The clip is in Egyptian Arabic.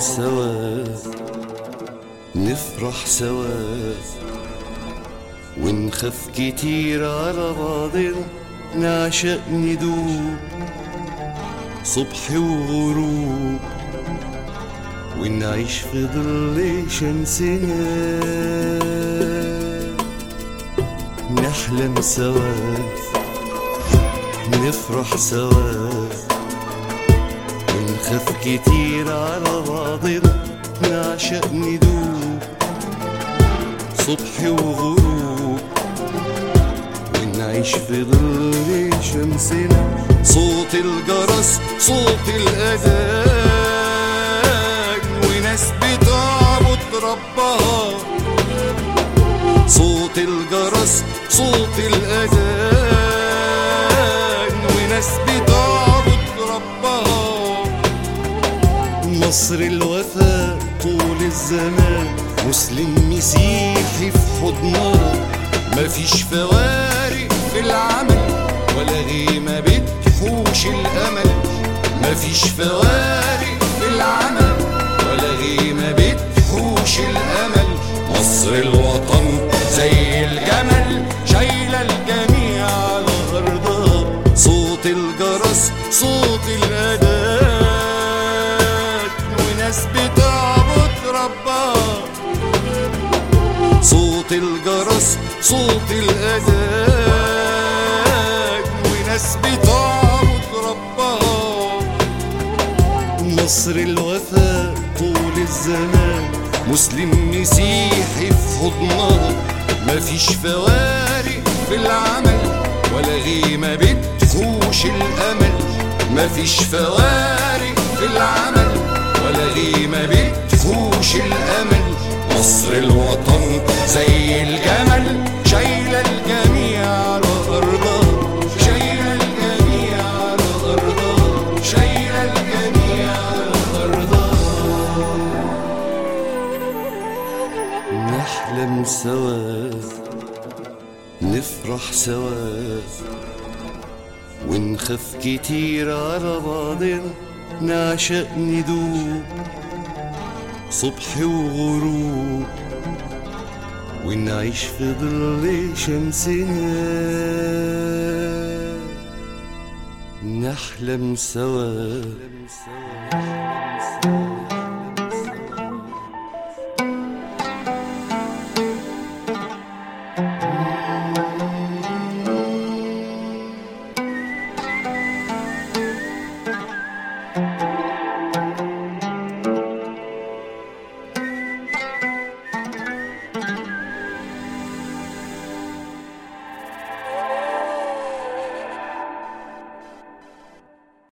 سوا نفرح سوا ونخاف كتير على بعضنا نعشق ندوب صبح وغروب ونعيش في ظل شمسنا نحلم سوا نفرح سوا ونخاف كتير على بعضنا نعشق ندوب صبح وغروب ونعيش في ظل شمسنا صوت الجرس صوت الأذان وناس بتعبد ربها صوت الجرس صوت الأذان وناس بتعبد ربها مصر الوفاء طول الزمان مسلم مسيحي في حضنها مفيش فوارق في العمل ولا غيمة بتحوش الأمل مفيش فوارق في العمل ولا غيمة بتحوش الأمل مصر الوطن زي الجمل شايلة الجميع على أرضها صوت الجرس صوت الأذان وناس بتعبد ربها صوت الجرس صوت الأذان وناس بتعبد ربها مصر الوفاء طول الزمان مسلم مسيحي في حضنها مفيش فوارق في العمل ولا غيمة بتحوش الأمل مفيش فوارق في العمل ولا غيمة بتحوش الأمل مصر الوطن زي الجمل شايلة الجميع على أرضها شايلة الجميع على أرضها شايلة الجميع على أرضها نحلم سوا نفرح سوا ونخاف كتير على بعضنا نعشق ندوب صبح وغروب ونعيش في ظل شمسنا نحلم سوا